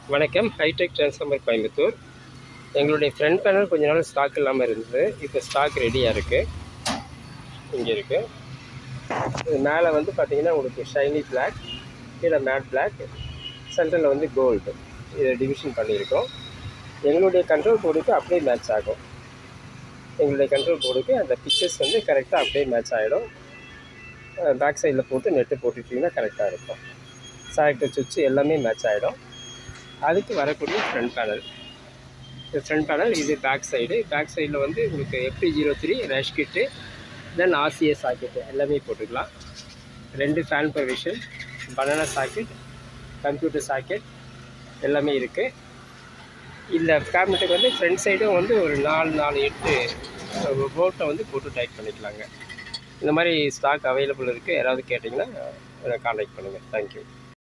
வணக்கம் hitech transformer Coimbatore எங்களுடைய front panel கொஞ்ச நாள் ஸ்டாக் இல்லாமல் இருந்தது இப்போ ஸ்டாக் ரெடியாக இருக்குது இங்கே இருக்குது இது மேலே வந்து பார்த்தீங்கன்னா உங்களுக்கு ஷைனி பிளாக் கீழே மேட் பிளாக் சென்டரில் வந்து கோல்டு இதை டிவிஷன் பண்ணியிருக்கோம் எங்களுடைய கண்ட்ரோல் போர்டுக்கு அப்படியே மேட்ச் ஆகும் எங்களுடைய கண்ட்ரோல் போர்டுக்கு அந்த பிக்சர்ஸ் வந்து கரெக்டாக அப்படியே மேட்ச் ஆகிடும் பேக் சைடில் போட்டு நெட்டு போட்டுட்டிங்கன்னா கரெக்டாக இருக்கும் சாக்டர் சுவிட்ச் எல்லாமே மேட்ச் ஆகிடும் அதுக்கு வரக்கூடிய ஃப்ரண்ட் பேனல் இது ஃப்ரண்ட் பேனல் இது பேக் சைடு பேக் சைடில் வந்து உங்களுக்கு எஃப்டி ஜீரோ த்ரீ ரேஷ் கிட்டு தென் ஆர்சிஎஸ் சாக்கெட்டு எல்லாமே போட்டுக்கலாம் ரெண்டு fan provision banana socket computer socket எல்லாமே இருக்குது இந்த கேபினெட்டுக்கு வந்து ஃப்ரண்ட் சைடும் வந்து ஒரு நாலு நாலு எட்டு போல்ட்டை வந்து போட்டு டைட் பண்ணிக்கலாங்க இந்த மாதிரி ஸ்டாக் அவைலபிள் இருக்குது யாராவது கேட்டிங்கன்னா கான்டாக்ட் பண்ணுங்கள் தேங்க்யூ